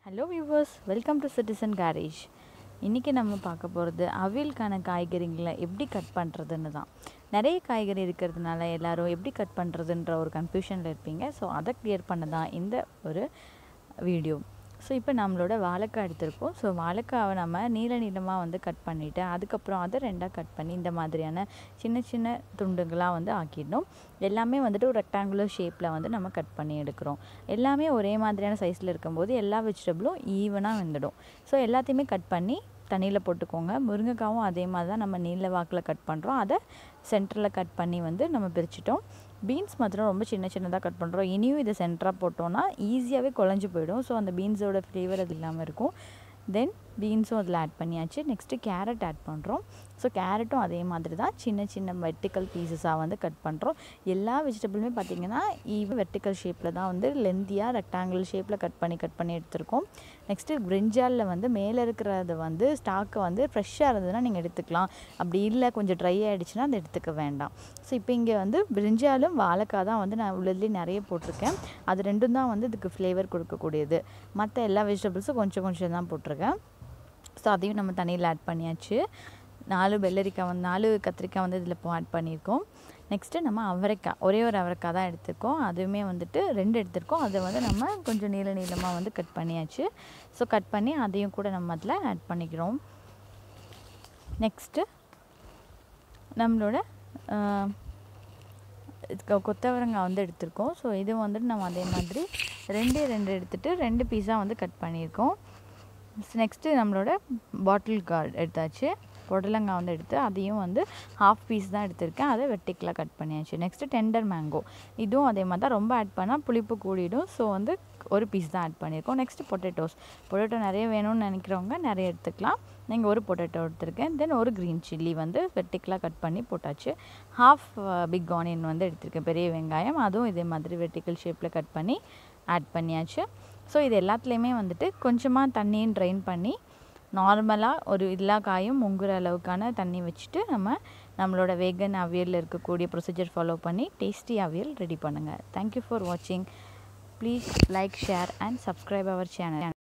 hello viewers welcome to citizen garage இன்றைக்கி நம்ம பார்க்க போகிறது அவியலுக்கான காய்கறிங்களை எப்படி கட் பண்ணுறதுன்னு தான் நிறைய காய்கறி இருக்கிறதுனால எல்லாரும் எப்படி கட் பண்ணுறதுன்ற ஒரு கன்ஃபியூஷனில் இருப்பீங்க ஸோ அதை கிளியர் பண்ண தான் இந்த ஒரு வீடியோ ஸோ இப்போ நம்மளோட வாழைக்காய் எடுத்திருக்கோம் ஸோ வாழைக்காவை நம்ம நீள நீளமாக வந்து கட் பண்ணிவிட்டு அதுக்கப்புறம் அதை ரெண்டாக கட் பண்ணி இந்த மாதிரியான சின்ன சின்ன துண்டுங்களாக வந்து ஆக்கிடணும் எல்லாமே வந்துட்டு ஒரு ரெக்டாங்குலர் ஷேப்பில் வந்து நம்ம கட் பண்ணி எடுக்கிறோம் எல்லாமே ஒரே மாதிரியான சைஸில் இருக்கும்போது எல்லா வெஜிடபிளும் ஈவனாக வந்துடும் ஸோ எல்லாத்தையுமே கட் பண்ணி தண்ணியில் போட்டுக்கோங்க முருங்கைக்காவும் அதே மாதிரி தான் நம்ம நீல வாக்கில் கட் பண்ணுறோம் அதை சென்டரில் கட் பண்ணி வந்து நம்ம பிரிச்சிட்டோம் பீன்ஸ் மாத்திரம் ரொம்ப சின்ன சின்னதாக கட் பண்ணுறோம் இனியும் இதை சென்டராக போட்டோன்னா ஈஸியாகவே குழஞ்சி போயிடும் ஸோ அந்த பீன்ஸோட ஃப்ளேவர் அது இல்லாமல் இருக்கும் தென் பீன்ஸும் அதில் ஆட் பண்ணியாச்சு நெக்ஸ்ட்டு கேரட் ஆட் பண்ணுறோம் ஸோ கேரட்டும் அதே மாதிரி தான் சின்ன சின்ன வெர்டிக்கல் பீசஸாக வந்து கட் பண்ணுறோம் எல்லா வெஜிடபிளுமே பார்த்திங்கன்னா ஈவன் வெர்டிக்கல் ஷேப்பில் தான் வந்து லென்த்தியாக ரெக்டாங்கிள் ஷேப்பில் கட் பண்ணி கட் பண்ணி எடுத்திருக்கோம் நெக்ஸ்ட்டு பிரிஞ்சாலில் வந்து மேலே இருக்கிறது வந்து ஸ்டாக்கை வந்து ஃப்ரெஷ்ஷாக இருந்ததுன்னா நீங்கள் எடுத்துக்கலாம் அப்படி இல்லை கொஞ்சம் ட்ரை ஆகிடுச்சுன்னா அதை எடுத்துக்க வேண்டாம் ஸோ இப்போ இங்கே வந்து பிரிஞ்சாலும் வாழைக்காய் தான் வந்து நான் உள்ளதுலேயே நிறைய போட்டிருக்கேன் அது ரெண்டும் தான் வந்து இதுக்கு ஃப்ளேவர் கொடுக்கக்கூடியது மற்ற எல்லா வெஜிடபிள்ஸும் கொஞ்சம் கொஞ்சம் தான் போட்டிருக்கேன் ஸோ அதையும் நம்ம தண்ணியில் ஆட் பண்ணியாச்சு நாலு வெள்ளரிக்காய் வந்து நாலு கத்திரிக்காய் வந்து இதில் இப்போ ஆட் பண்ணியிருக்கோம் நெக்ஸ்ட்டு நம்ம அவரைக்காய் ஒரே ஒரு அவரைக்காய் தான் எடுத்திருக்கோம் அதுவுமே வந்துட்டு ரெண்டு எடுத்திருக்கோம் அதை வந்து நம்ம கொஞ்சம் நீள நீளமாக வந்து கட் பண்ணியாச்சு ஸோ கட் பண்ணி அதையும் கூட நம்ம அதில் ஆட் பண்ணிக்கிறோம் நெக்ஸ்ட்டு நம்மளோட கொத்தவரங்காய் வந்து எடுத்திருக்கோம் ஸோ இது வந்துட்டு நம்ம அதே மாதிரி ரெண்டே ரெண்டு எடுத்துகிட்டு ரெண்டு பீஸாக வந்து கட் பண்ணியிருக்கோம் நெக்ஸ்ட்டு நம்மளோட பாட்டில் கார்டு எடுத்தாச்சு புடலங்காய் வந்து எடுத்து அதையும் வந்து ஹாஃப் பீஸ் தான் எடுத்திருக்கேன் அதை வெட்டிக்கலாக கட் பண்ணியாச்சு நெக்ஸ்ட்டு டெண்டர் மேங்கோ இதுவும் அதே மாதிரி தான் ரொம்ப ஆட் பண்ணால் புளிப்பு கூடிடும் ஸோ வந்து ஒரு பீஸ் தான் ஆட் பண்ணியிருக்கோம் நெக்ஸ்ட்டு பொட்டேட்டோஸ் பொட்டேட்டோ நிறைய வேணும்னு நினைக்கிறவங்க நிறைய எடுத்துக்கலாம் நீங்கள் ஒரு பொட்டேட்டோ எடுத்திருக்கேன் தென் ஒரு க்ரீன் சில்லி வந்து வெட்டிக்கலாக கட் பண்ணி போட்டாச்சு ஹாஃப் பிக் ஆனியன் வந்து எடுத்திருக்கேன் பெரிய வெங்காயம் அதுவும் இதே மாதிரி வெர்டிக்கல் ஷேப்பில் கட் பண்ணி ஆட் பண்ணியாச்சு ஸோ இது எல்லாத்துலேயுமே வந்துட்டு கொஞ்சமாக தண்ணியும் ட்ரைன் பண்ணி நார்மலாக ஒரு எல்லா காயும் முங்குற அளவுக்கான தண்ணி வச்சுட்டு நம்ம நம்மளோட வேகன் அவியலில் இருக்கக்கூடிய ப்ரொசீஜர் ஃபாலோ பண்ணி டேஸ்டி அவியல் ரெடி பண்ணுங்கள் தேங்க்யூ ஃபார் வாட்சிங் please like share and subscribe our channel